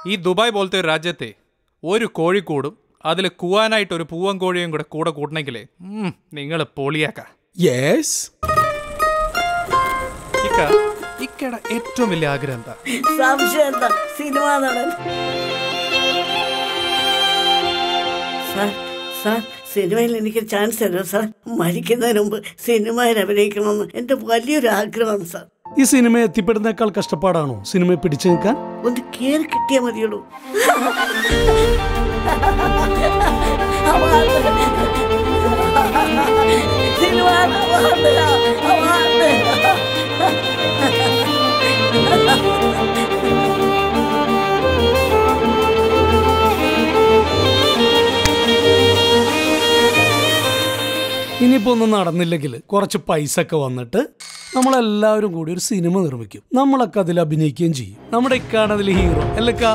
ഈ ദുബായ് പോലത്തെ ഒരു രാജ്യത്തെ ഒരു കോഴിക്കോടും അതിൽ കൂവാനായിട്ട് ഒരു പൂവൻ കോഴിയും കൂടെ കൂടെ കൂട്ടണമെങ്കിലേ നിങ്ങൾ പൊളിയാക്ക യെസ് ഇക്ക ഇക്കയുടെ ഏറ്റവും വലിയ ആഗ്രഹം എന്താ സംശയം എന്താ സിനിമ നടൻ സാർ സാർ സിനിമയിൽ എനിക്ക് ചാൻസ് തരുമോ സാർ മരിക്കുന്നതിന് മുമ്പ് സിനിമയിൽ അഭിനയിക്കണമെന്ന് എൻ്റെ വലിയൊരു ആഗ്രഹമാണ് സാർ ഈ സിനിമ എത്തിപ്പെടുന്നേക്കാൾ കഷ്ടപ്പാടാണോ സിനിമയെ പിടിച്ചു നിൽക്കാൻ ഒന്ന് കയറി കിട്ടിയാൽ മതിയുള്ളൂ സിനിമ ഇനിയിപ്പോ ഒന്നും നടന്നില്ലെങ്കിൽ കുറച്ച് പൈസ ഒക്കെ വന്നിട്ട് നമ്മളെല്ലാവരും കൂടി ഒരു സിനിമ നിർമ്മിക്കും നമ്മളൊക്കെ അതിൽ അഭിനയിക്കുകയും ചെയ്യും നമ്മുടെ ഇക്കാണ് അതിൽ ഹീറോ അല്ലക്കാ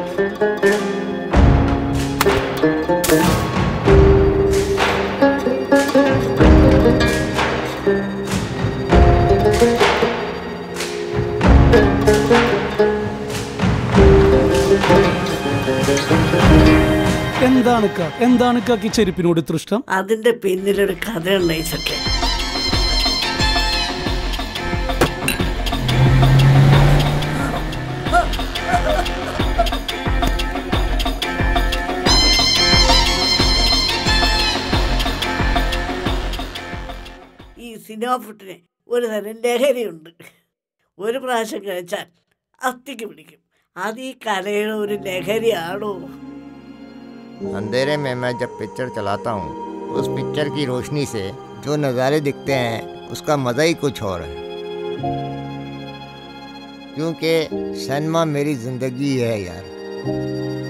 എന്താണ് ഇക്ക? എന്താണ് ഇക്കാക്ക് ഈ ചെരുപ്പിനോട് ഇത്ര ഇഷ്ടം അതിന്റെ പിന്നിലൊരു കഥയുണ്ട് ഈശൊക്കെ ഈ സിനിമ ഫുട്ടിന് ഒരു തരം ലഹരിയുണ്ട് ഒരു പ്രാവശ്യം കഴിച്ചാൽ അത്തിക്ക് പിടിക്കും അത് ഈ കലയുടെ ഒരു ലഹരിയാണോ अंधेरे में मैं जब पिक्चर चलाता हूँ उस पिक्चर की रोशनी से जो नज़ारे दिखते हैं उसका मज़ा ही कुछ और है क्योंकि सिनेमा मेरी ज़िंदगी है यार